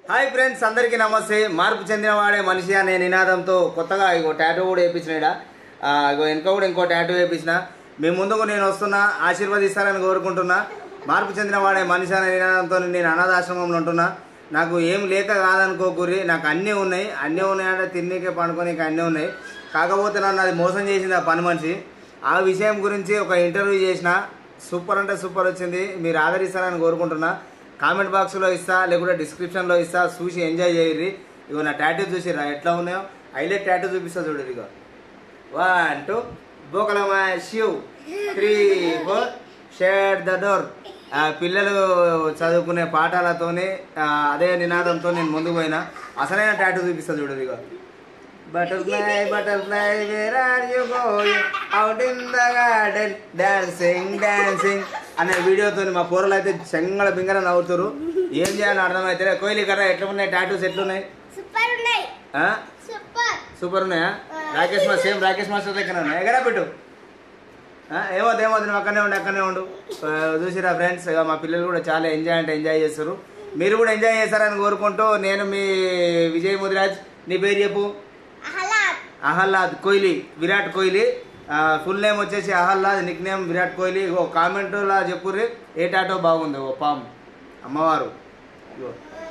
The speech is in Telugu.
హాయ్ ఫ్రెండ్స్ అందరికీ నమస్తే మార్పు చెందినవాడే మనిషి అనే నినాదంతో కొత్తగా ఇగో టాటూ కూడా వేయించిన ఈడ. ఆ, ఇగో వెనుక కూడా ఇంకో టాటూ వేయించిన మీ ముందుకు నేను వస్తున్నా ఆశీర్వదిస్తారని కోరుకుంటున్నా మార్పు చెందినవాడే మనిషి అనే నినాదంతో నేను అనాథాశ్రమంలో ఉంటున్నా నాకు ఏం లేక కాదనుకోకూరి నాకు అన్నీ ఉన్నాయి అన్నీ ఉన్నాయంటే తిన్నీకే పండుకోనీకి అన్నీ ఉన్నాయి కాకపోతే నన్ను అది మోసం చేసింది ఆ పని మనిషి ఆ విషయం గురించి ఒక ఇంటర్వ్యూ చేసిన సూపర్ అంటే సూపర్ వచ్చింది మీరు ఆదరిస్తారని కోరుకుంటున్నా కామెంట్ బాక్స్లో ఇస్తా లేకుంటే డిస్క్రిప్షన్లో ఇస్తా చూసి ఎంజాయ్ చేయర్రి ఇగో నా టాటూ చూసిరా ఎట్లా ఉన్నాయో హైలైట్ టాటూ చూపిస్తా చూడరు ఇగో one two buckle my shoe three four shut the door పిల్లలు చదువుకునే పాఠాలతోని ఆ, అదే నినాదంతో నేను ముందుకు పోయినా అసలైన టాటూ చూపిస్తా చూడరు ఇగో butterfly butterfly where are you going out in the garden dancing dancing అనే వీడియోతో మా కూరలు అయితే చెంగళ బింగర నవ్వుతారు ఏం చేయాలని అర్థమైతే కోయిలి కర్ర ఎట్లా ఉన్నాయి టాటూస్ ఎట్లున్నాయి సూపర్ ఉన్నాయి ఆ? సూపర్ సూపర్ ఉన్నాయా Rakesh master same Rakesh master దగ్గర ఉన్నాయి ఎగరా పెట్టు ఆ, ఏమవుతుంది ఏమవుతుంది నువ్వు అక్కడనే ఉండు అక్కడనే ఉండు ఆ, చూసిరా ఫ్రెండ్స్ ఇక మా పిల్లలు కూడా చాలా ఎంజాయ్ అంటే ఎంజాయ్ చేస్తారు మీరు కూడా ఎంజాయ్ చేస్తారని కోరుకుంటూ నేను మీ విజయ్ ముదిరాజ్ నీ పేరు చెప్పు అహ్లాద్ అహ్లాద్ కోహ్లీ విరాట్ కోహ్లీ ఫుల్ నేమ్ వచ్చేసి అహ్లాద్ నిక్ నేమ్ విరాట్ కోహ్లీ ఓ కామెంటులా చెప్పుర్రి ఏ టాటో బాగుంది ఓ పామ్ అమ్మవారు ఇగో